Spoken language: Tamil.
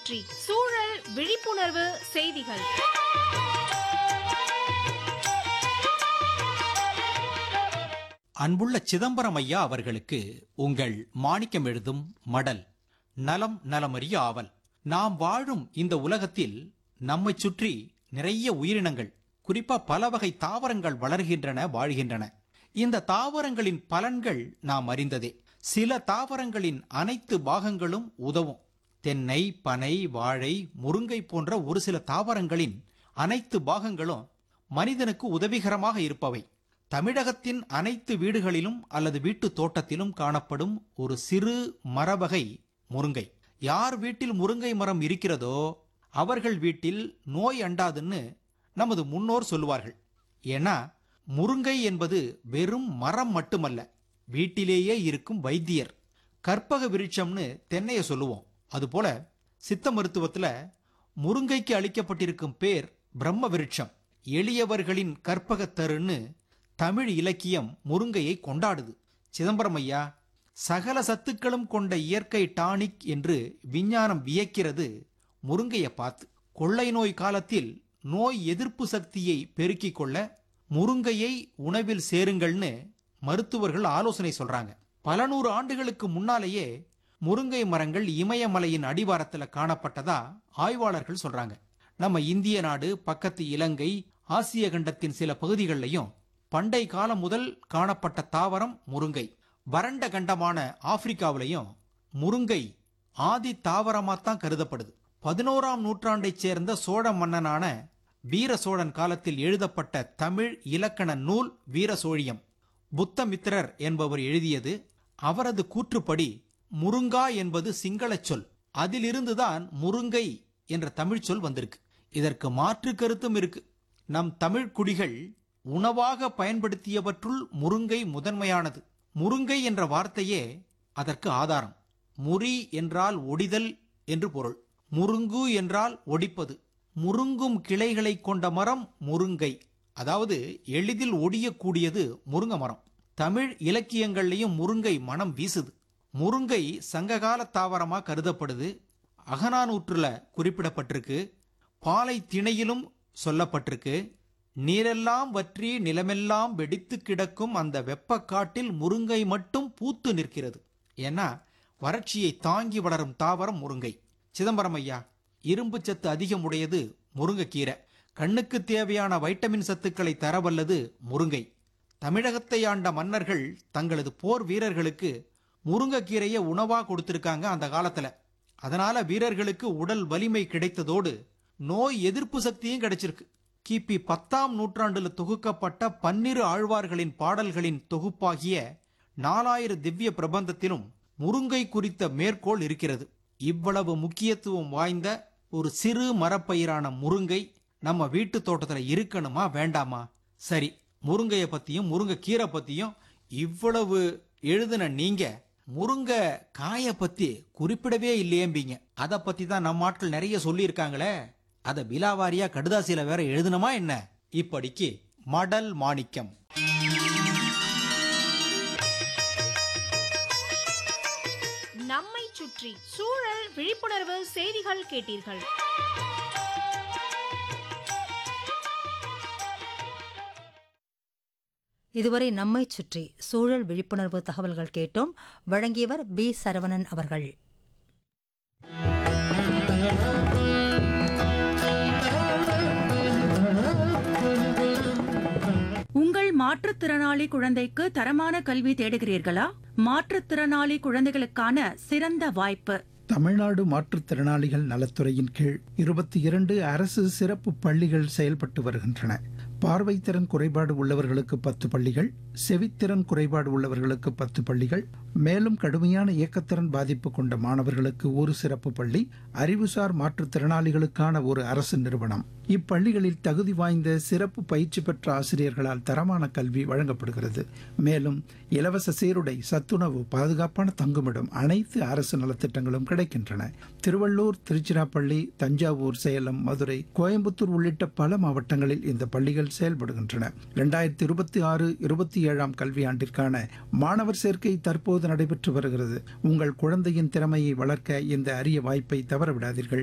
சுற்றி சூழல் விழிப்புணர்வு செய்திகள் அன்புள்ள சிதம்பரம் ஐயா அவர்களுக்கு உங்கள் மாணிக்கம் எழுதும் மடல் நலம் நலமறிய ஆவல் நாம் வாழும் இந்த உலகத்தில் நம்மைச் சுற்றி நிறைய உயிரினங்கள் குறிப்பா பல வகை தாவரங்கள் வளர்கின்றன வாழ்கின்றன இந்த தாவரங்களின் பலன்கள் நாம் அறிந்ததே சில தாவரங்களின் அனைத்து பாகங்களும் உதவும் தென்னை பனை வாழை முருங்கை போன்ற ஒரு சில தாவரங்களின் அனைத்து பாகங்களும் மனிதனுக்கு உதவிகரமாக இருப்பவை தமிழகத்தின் அனைத்து வீடுகளிலும் அல்லது வீட்டு தோட்டத்திலும் காணப்படும் ஒரு சிறு மரவகை முருங்கை யார் வீட்டில் முருங்கை மரம் இருக்கிறதோ அவர்கள் வீட்டில் நோய் அண்டாதுன்னு நமது முன்னோர் சொல்லுவார்கள் ஏன்னா முருங்கை என்பது வெறும் மரம் மட்டுமல்ல வீட்டிலேயே இருக்கும் வைத்தியர் கற்பக விருட்சம்னு தென்னைய சொல்லுவோம் அதுபோல சித்த மருத்துவத்துல முருங்கைக்கு அளிக்கப்பட்டிருக்கும் பேர் பிரம்ம விருட்சம் எளியவர்களின் கற்பகத்தருன்னு தமிழ் இலக்கியம் முருங்கையை கொண்டாடுது சிதம்பரம் ஐயா சகல சத்துக்களும் கொண்ட இயற்கை டானிக் என்று விஞ்ஞானம் வியக்கிறது முருங்கையை பார்த்து கொள்ளை நோய் காலத்தில் நோய் எதிர்ப்பு சக்தியை பெருக்கிக் கொள்ள முருங்கையை உணவில் சேருங்கள்னு மருத்துவர்கள் ஆலோசனை சொல்றாங்க பல நூறு ஆண்டுகளுக்கு முன்னாலேயே முருங்கை மரங்கள் இமயமலையின் அடிவாரத்துல காணப்பட்டதா ஆய்வாளர்கள் சொல்றாங்க நம்ம இந்திய நாடு பக்கத்து இலங்கை ஆசிய கண்டத்தின் சில பகுதிகளிலையும் பண்டை காலம் முதல் காணப்பட்ட தாவரம் முருங்கை வறண்ட கண்டமான ஆப்பிரிக்காவிலையும் முருங்கை ஆதி தாவரமாத்தான் கருதப்படுது பதினோராம் நூற்றாண்டைச் சேர்ந்த சோழ மன்னனான வீர சோழன் காலத்தில் எழுதப்பட்ட தமிழ் இலக்கண நூல் வீர சோழியம் புத்தமித்திரர் என்பவர் எழுதியது அவரது கூற்றுப்படி முருங்கா என்பது சிங்களச் சொல் அதிலிருந்துதான் முருங்கை என்ற தமிழ் சொல் வந்திருக்கு இதற்கு மாற்று கருத்தும் இருக்கு நம் தமிழ் குடிகள் உணவாக பயன்படுத்தியவற்றுள் முருங்கை முதன்மையானது முருங்கை என்ற வார்த்தையே அதற்கு ஆதாரம் முறி என்றால் ஒடிதல் என்று பொருள் முருங்கு என்றால் ஒடிப்பது முருங்கும் கிளைகளை கொண்ட மரம் முருங்கை அதாவது எளிதில் ஒடியக்கூடியது முருங்க மரம் தமிழ் இலக்கியங்கள்லையும் முருங்கை மனம் வீசுது முருங்கை சங்ககால தாவரமா கருதப்படுது அகநானூற்றுல குறிப்பிடப்பட்டிருக்கு பாலை திணையிலும் சொல்லப்பட்டிருக்கு நீரெல்லாம் வற்றி நிலமெல்லாம் வெடித்து கிடக்கும் அந்த வெப்பக்காட்டில் முருங்கை மட்டும் பூத்து நிற்கிறது ஏன்னா வறட்சியை தாங்கி வளரும் தாவரம் முருங்கை சிதம்பரம் ஐயா இரும்பு சத்து அதிகமுடையது முருங்கைக்கீரை கண்ணுக்கு தேவையான வைட்டமின் சத்துக்களை தரவல்லது முருங்கை தமிழகத்தை ஆண்ட மன்னர்கள் தங்களது போர் வீரர்களுக்கு முருங்கைக்கீரையை உணவா கொடுத்திருக்காங்க அந்த காலத்துல அதனால வீரர்களுக்கு உடல் வலிமை கிடைத்ததோடு நோய் எதிர்ப்பு சக்தியும் கிடைச்சிருக்கு கிபி பத்தாம் நூற்றாண்டுல தொகுக்கப்பட்ட பன்னிரு ஆழ்வார்களின் பாடல்களின் தொகுப்பாகிய நாலாயிர திவ்ய பிரபந்தத்திலும் முருங்கை குறித்த மேற்கோள் இருக்கிறது இவ்வளவு முக்கியத்துவம் வாய்ந்த ஒரு சிறு மரப்பயிரான முருங்கை நம்ம வீட்டு தோட்டத்துல இருக்கணுமா வேண்டாமா சரி முருங்கைய பத்தியும் முருங்கை கீரை பத்தியும் இவ்வளவு எழுதின நீங்க முருங்கை காய பத்தி குறிப்பிடவே இல்லையேம்பீங்க அத பத்தி தான் நம்ம ஆட்கள் நிறைய சொல்லியிருக்காங்களே அத விலாவாரியா கடுதாசியில வேற எழுதணுமா என்ன இப்படிக்கு மடல் மாணிக்கம் நம்மை சுற்றி சூழல் விழிப்புணர்வு செய்திகள் கேட்டீர்கள் இதுவரை நம்மைச் சுற்றி சூழல் விழிப்புணர்வு தகவல்கள் கேட்டோம் வழங்கியவர் பி சரவணன் அவர்கள் உங்கள் மாற்றுத்திறனாளி குழந்தைக்கு தரமான கல்வி தேடுகிறீர்களா மாற்றுத்திறனாளி குழந்தைகளுக்கான சிறந்த வாய்ப்பு தமிழ்நாடு மாற்றுத்திறனாளிகள் நலத்துறையின் கீழ் இருபத்தி இரண்டு அரசு சிறப்பு பள்ளிகள் செயல்பட்டு வருகின்றன பார்வைத்திறன் குறைபாடு உள்ளவர்களுக்கு பத்து பள்ளிகள் செவித்திறன் குறைபாடு உள்ளவர்களுக்கு பத்து பள்ளிகள் மேலும் கடுமையான இயக்கத்திறன் பாதிப்பு கொண்ட மாணவர்களுக்கு ஒரு சிறப்பு பள்ளி அறிவுசார் மாற்றுத்திறனாளிகளுக்கான ஒரு அரசு நிறுவனம் இப்பள்ளிகளில் தகுதி வாய்ந்த சிறப்பு பயிற்சி பெற்ற ஆசிரியர்களால் தரமான கல்வி வழங்கப்படுகிறது மேலும் இலவச சீருடை சத்துணவு பாதுகாப்பான தங்குமிடம் அனைத்து அரசு நலத்திட்டங்களும் கிடைக்கின்றன திருவள்ளூர் திருச்சிராப்பள்ளி தஞ்சாவூர் சேலம் மதுரை கோயம்புத்தூர் உள்ளிட்ட பல மாவட்டங்களில் இந்த பள்ளிகள் செயல்படுகின்றன இரண்டாயிரத்தி இருபத்தி ஆறு இருபத்தி ஏழாம் கல்வியாண்டிற்கான மாணவர் சேர்க்கை தற்போது நடைபெற்று வருகிறது உங்கள் குழந்தையின் திறமையை வளர்க்க இந்த அரிய வாய்ப்பை தவறவிடாதீர்கள்